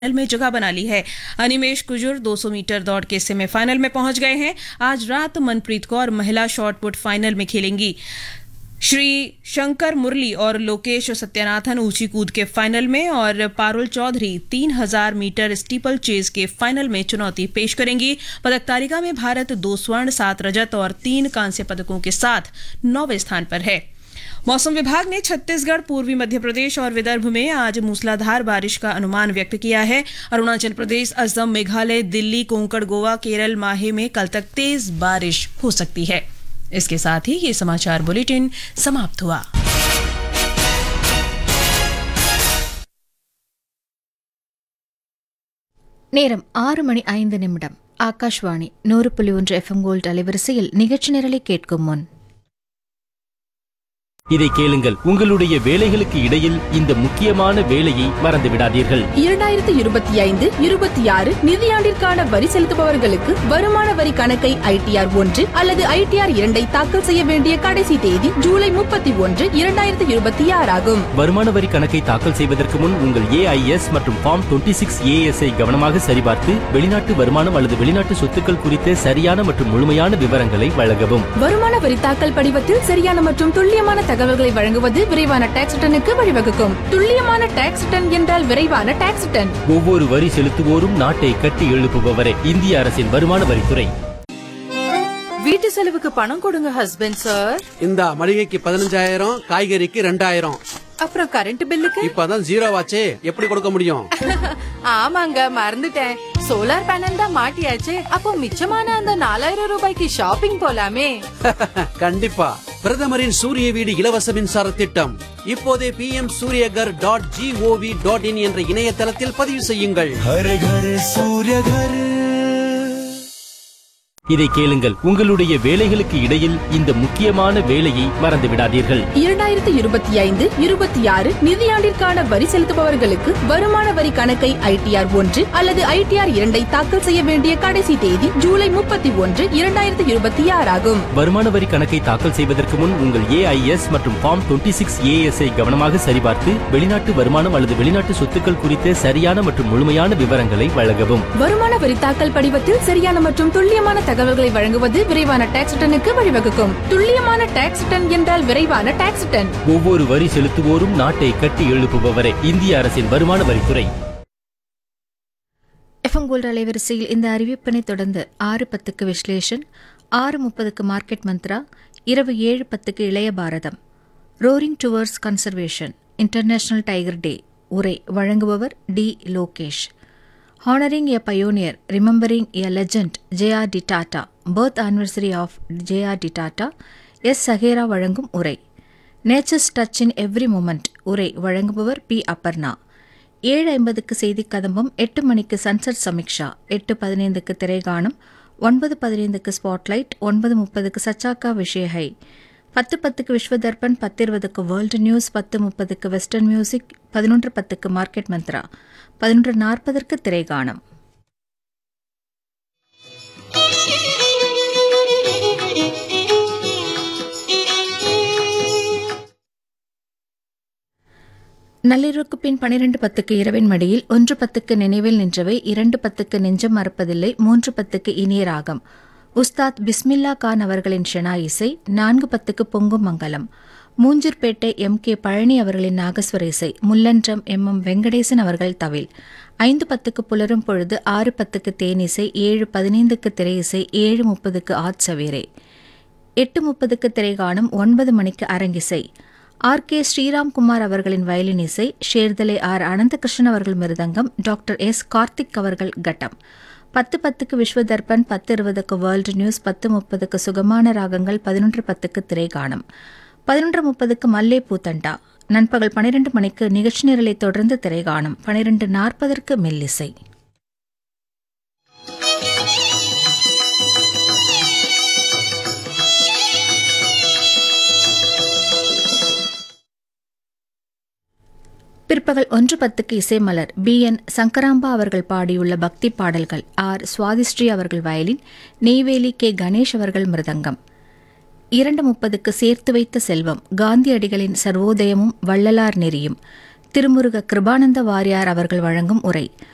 final में जगह बना ली है अनिमेश कुजुर 200 मीटर दौड़ के सेमीफाइनल में पहुंच गए हैं आज रात मनप्रीत कौर महिला शॉट पुट फाइनल में खेलेंगी श्री शंकर मुरली और लोकेश सत्यानाथन ऊंची कूद के फाइनल में और Parul Chaudhary 3000 metre steeplechase के फाइनल में चुनौती पेश करेंगी पदक तालिका में भारत दो स्वर्ण सात रजत और तीन कांस्य पदकों के साथ नौवे स्थान पर है मौसम विभाग ने छत्तीसगढ़ पूर्वी मध्य प्रदेश और विदर्भ में आज मूसलाधार बारिश का अनुमान व्यक्त किया है अरुणाचल प्रदेश असम मेघालय दिल्ली कोंकण गोवा केरल माहे में कल तक तेज बारिश हो सकती है इसके साथ ही ये समाचार बुलेटिन समाप्त हुआ நேரம் ஆறு மணி ஐந்து நிமிடம் ஆகாஷ்வாணி நூறு புள்ளி ஒன்று எஃப்எம் கோல்ட் அலைவரிசையில் நிகழ்ச்சி நிரலை கேட்கும் முன் இதை கேளுங்கள் உங்களுடைய வேலைகளுக்கு இடையில் இந்த முக்கியமான வேலையை மறந்து விடாதீர்கள் இரண்டாயிரத்தி இருபத்தி ஐந்து இருபத்தி ஆறு நிதியாண்டிற்கான வரி செலுத்துபவர்களுக்கு வருமான வரி கணக்கை ஐடிஆர் ஒன்று அல்லது ஐடிஆர் இரண்டை தாக்கல் செய்ய வேண்டிய கடைசி தேதி ஜூலை முப்பத்தி ஒன்று இரண்டாயிரத்தி இருபத்தி ஆறாகும் வருமான வரி கணக்கை தாக்கல் செய்வதற்கு முன் உங்கள் ஏஐஎஸ் மற்றும் ஃபார்ம் 26 சிக்ஸ் ஏஎஸ் ஐ கவனமாக சரிபார்த்து வெளிநாட்டு வருமானம் அல்லது வெளிநாட்டு சொத்துக்கள் குறித்த சரியான மற்றும் முழுமையான விவரங்களை வழங்கவும் வருமான வரி தாக்கல் படிவத்தில் சரியான மற்றும் துல்லியமான தகவல்களை வழங்குவது விரைவான டாக்ஸ் ரிட்டனுக்கு வழிவகுக்கும் துல்லியமான டாக்ஸ் ரிட்டன் என்றால் விரைவான டாக்ஸ் ரிட்டன் ஒவ்வொரு வரி செலுத்துவோரும் நாட்டை கட்டி எழுப்புபவரே இந்திய அரசின் வருமான வரித்துறை வீட்டு செலவுக்கு பணம் கொடுங்க ஹஸ்பண்ட் சார் இந்த மளிகைக்கு பதினஞ்சாயிரம் காய்கறிக்கு ரெண்டாயிரம் அப்புறம் கரண்ட் பில்லுக்கு இப்பதான் ஜீரோ ஆச்சே எப்படி கொடுக்க முடியும் ஆமாங்க மறந்துட்டேன் சோலார் பேனல் தான் மாட்டியாச்சு அப்போ மிச்சமான அந்த நாலாயிரம் ரூபாய்க்கு ஷாப்பிங் போலாமே கண்டிப்பா பிரதமரின் சூரிய வீடு இலவச மின்சார திட்டம் இப்போதே P M Suryaghar dot GOV dot in என்ற இணையதளத்தில் பதிவு செய்யுங்கள் இதை கேளுங்கள் உங்களுடைய வேலைகளுக்கு இடையில் இந்த முக்கியமான வேலையை மறந்து விடாதீர்கள் இரண்டாயிரத்தி இருபத்தி ஐந்து இருபத்தி ஆறு நிதியாண்டிற்கான வரி செலுத்துபவர்களுக்கு வருமான வரி கணக்கை ஐடிஆர் ஒன்று அல்லது ஐடிஆர் இரண்டை தாக்கல் செய்ய வேண்டிய கடைசி தேதி ஜூலை முப்பத்தி ஒன்று இரண்டாயிரத்தி இருபத்தி ஆறாகும் வருமான வரி கணக்கை தாக்கல் செய்வதற்கு முன் உங்கள் ஏஐஎஸ் மற்றும் ஃபார்ம் 26 சிக்ஸ் ஏஎஸ் ஐ கவனமாக சரிபார்த்து வெளிநாட்டு வருமானம் அல்லது வெளிநாட்டு சொத்துக்கள் குறித்த சரியான மற்றும் முழுமையான விவரங்களை வழங்கவும் வருமான வரி தாக்கல் படிவத்தில் சரியான மற்றும் துல்லியமான தகவல்களை வழங்குவது விரைவான டாக்ஸ் ரிட்டனுக்கு வழிவகுக்கும் துல்லியமான டாக்ஸ் ரிட்டன் என்றால் விரைவான டாக்ஸ் ரிட்டன் ஒவ்வொரு வரி செலுத்துவோரும் நாட்டை கட்டி எழுப்புபவரே இந்திய அரசின் வருமான வரித்துறை எஃப்எம் கோல்ட் அலைவரிசையில் இந்த அறிவிப்பினை தொடர்ந்து ஆறு பத்துக்கு விஸ்லேஷன் ஆறு முப்பதுக்கு மார்க்கெட் மந்த்ரா இரவு ஏழு பத்துக்கு இளைய பாரதம் roaring towards conservation international tiger day உரை வழங்குபவர் T Lokesh honouring a pioneer remembering a legend J R D Tata birth anniversary of J R D Tata S Sahera வழங்கும் உரை nature's touch in every moment உரை வழங்குபவர் பி அப்பர்ணா ஏழு ஐம்பதுக்கு செய்தி கதம்பம் எட்டு மணிக்கு சன்செட் சமீக்ஷா எட்டு பதினைந்துக்கு திரைகானம் ஒன்பது பதினைந்துக்கு ஸ்பாட்லைட் ஒன்பது முப்பதுக்கு சச்சாக்கா விஷயஹை பத்து பத்துக்கு விஸ்வதர்பன் பத்து இருபதுக்கு வேர்ல்டு நியூஸ் பத்து முப்பதுக்கு வெஸ்டர்ன் மியூசிக் பதினொன்று பத்துக்கு மார்க்கெட் மந்த்ரா பதினொன்று நாற்பதற்கு திரைகானம் நள்ளிரவுக்கு பின் பனிரெண்டு பத்துக்கு இரவின் மடியில் ஒன்று பத்துக்கு நினைவில் நின்றவை இரண்டு பத்துக்கு நெஞ்சம் மறப்பதில்லை மூன்று பத்துக்கு இனிய ராகம் உஸ்தாத் பிஸ்மில்லா கான் அவர்களின் ஷெனா இசை நான்கு பத்துக்கு பொங்கும் மங்கலம் மூஞ்சூர்பேட்டை எம் கே பழனி அவர்களின் நாகஸ்வர இசை முல்லன்றம் எம் எம் வெங்கடேசன் அவர்கள் தவில் ஐந்து பத்துக்கு புலரும் பொழுது ஆறு பத்துக்கு தேனிசை ஏழு பதினைந்துக்கு திரை இசை ஏழு முப்பதுக்கு ஆட்சவேரே எட்டு முப்பதுக்கு திரைகாணும் ஒன்பது மணிக்கு அரங்கிசை ஆர் கே ஸ்ரீராம்குமார் அவர்களின் வயலின் இசை ஷேர்தலை ஆர் அனந்தகிருஷ்ணன் அவர்கள் மிருதங்கம் டாக்டர் எஸ் கார்த்திக் அவர்கள் கட்டம் பத்து பத்துக்கு விஸ்வதர்பன் பத்து இருபதுக்கு வேர்ல்டு நியூஸ் பத்து முப்பதுக்கு சுகமான ராகங்கள் பதினொன்று பத்துக்கு திரைகாணும் பதினொன்று முப்பதுக்கு மல்லே பூத்தண்டா நண்பகல் பனிரெண்டு மணிக்கு நிகழ்ச்சி நிரலை தொடர்ந்து திரைகாணும் பனிரெண்டு நாற்பதற்கு மெல்லிசை பிற்பகல் ஒன்று பத்துக்கு இசைமலர் பி என் சங்கராம்பா அவர்கள் பாடியுள்ள பக்தி பாடல்கள் ஆர் சுவாதிஸ்ரீ அவர்கள் வயலின் நெய்வேலி கே கணேஷ் அவர்கள் மிருதங்கம் இரண்டு முப்பதுக்கு சேர்த்து வைத்த செல்வம் காந்தியடிகளின் சர்வோதயமும் வள்ளலார் நெறியும் திருமுருக கிருபானந்த வாரியார் அவர்கள் வழங்கும் உரை